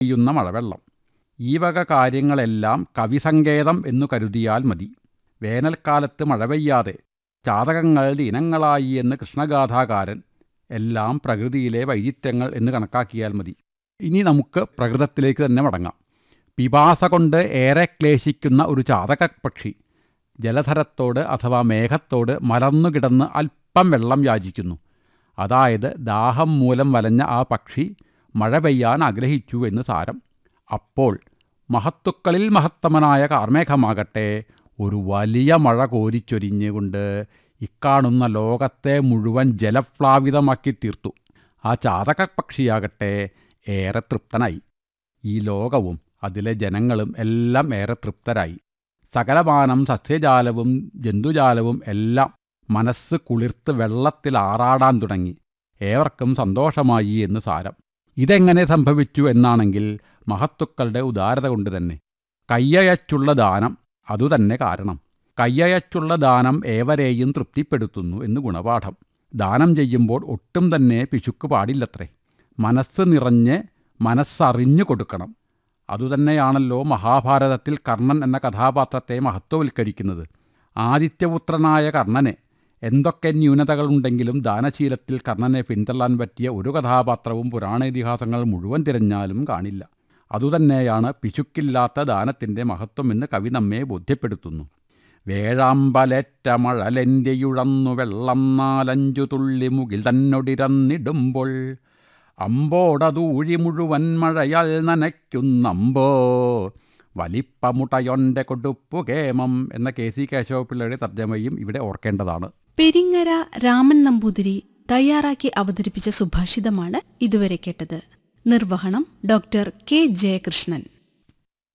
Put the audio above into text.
പെയ്യുന്ന മഴവെള്ളം ഈ വക കാര്യങ്ങളെല്ലാം കവിസങ്കേതം എന്നു കരുതിയാൽ മതി വേനൽക്കാലത്ത് മഴ പെയ്യാതെ ചാതകങ്ങൾ ദിനങ്ങളായി എന്ന് കൃഷ്ണഗാഥാകാരൻ എല്ലാം പ്രകൃതിയിലെ വൈചിത്രങ്ങൾ എന്ന് കണക്കാക്കിയാൽ മതി ഇനി നമുക്ക് പ്രകൃതത്തിലേക്ക് തന്നെ മടങ്ങാം പിപാസ കൊണ്ട് ഏറെ ക്ലേശിക്കുന്ന ഒരു ചാതക പക്ഷി ജലധരത്തോട് അഥവാ മേഘത്തോട് മലർന്നുകിടന്ന് അല്പം വെള്ളം യാചിക്കുന്നു അതായത് ദാഹം മൂലം വലഞ്ഞ ആ പക്ഷി മഴ പെയ്യാൻ ആഗ്രഹിച്ചു എന്ന് സാരം അപ്പോൾ മഹത്തുക്കളിൽ മഹത്തമനായ കാർമേഘമാകട്ടെ ഒരു വലിയ മഴ കോരിച്ചൊരിഞ്ഞുകൊണ്ട് ഇക്കാണുന്ന ലോകത്തെ മുഴുവൻ ജലപ്ലാവിതമാക്കി തീർത്തു ആ ചാതക പക്ഷിയാകട്ടെ ഏറെ തൃപ്തനായി ഈ ലോകവും അതിലെ ജനങ്ങളും എല്ലാം ഏറെ തൃപ്തരായി സകലമാനം സസ്യജാലവും ജന്തുജാലവും എല്ലാം മനസ്സ് കുളിർത്ത് വെള്ളത്തിൽ ആറാടാൻ തുടങ്ങി ഏവർക്കും സന്തോഷമായി എന്ന് സാരം ഇതെങ്ങനെ സംഭവിച്ചു എന്നാണെങ്കിൽ മഹത്തുക്കളുടെ ഉദാരത കൊണ്ട് തന്നെ കയ്യയച്ചുള്ള ദാനം അതുതന്നെ കാരണം കയ്യയച്ചുള്ള ദാനം ഏവരെയും തൃപ്തിപ്പെടുത്തുന്നു എന്ന് ഗുണപാഠം ദാനം ചെയ്യുമ്പോൾ ഒട്ടും തന്നെ പിശുക്ക് പാടില്ലത്രേ മനസ്സ് നിറഞ്ഞ് മനസ്സറിഞ്ഞു കൊടുക്കണം അതുതന്നെയാണല്ലോ മഹാഭാരതത്തിൽ കർണൻ എന്ന കഥാപാത്രത്തെ മഹത്വവൽക്കരിക്കുന്നത് ആദിത്യപുത്രനായ കർണന് എന്തൊക്കെ ന്യൂനതകളുണ്ടെങ്കിലും ദാനശീലത്തിൽ കർണനെ പിന്തള്ളാൻ പറ്റിയ ഒരു കഥാപാത്രവും പുരാണേതിഹാസങ്ങൾ മുഴുവൻ തിരഞ്ഞാലും കാണില്ല അതുതന്നെയാണ് പിശുക്കില്ലാത്ത ദാനത്തിൻ്റെ മഹത്വമെന്ന് കവി നമ്മെ ബോധ്യപ്പെടുത്തുന്നു വേഴാമ്പലേറ്റ മഴലെൻ്റെയുഴന്നു വെള്ളം നാലഞ്ചു തുള്ളി മുകിൽ തന്നൊടിരന്നിടുമ്പോൾ അമ്പോടതൂഴി മുഴുവൻ മഴയാൽ നനയ്ക്കുന്നമ്പോ വലിപ്പമുട്ടയൊൻ്റെ കൊടുപ്പു കേമം എന്ന കെ സി കേശവപിള്ളയുടെ തർജ്ജമയും ഇവിടെ ഓർക്കേണ്ടതാണ് പെരിങ്ങര രാമൻ നമ്പൂതിരി തയ്യാറാക്കി അവതരിപ്പിച്ച സുഭാഷിതമാണ് ഇതുവരെ കേട്ടത് നിർവഹണം ഡോക്ടർ കെ ജയകൃഷ്ണൻ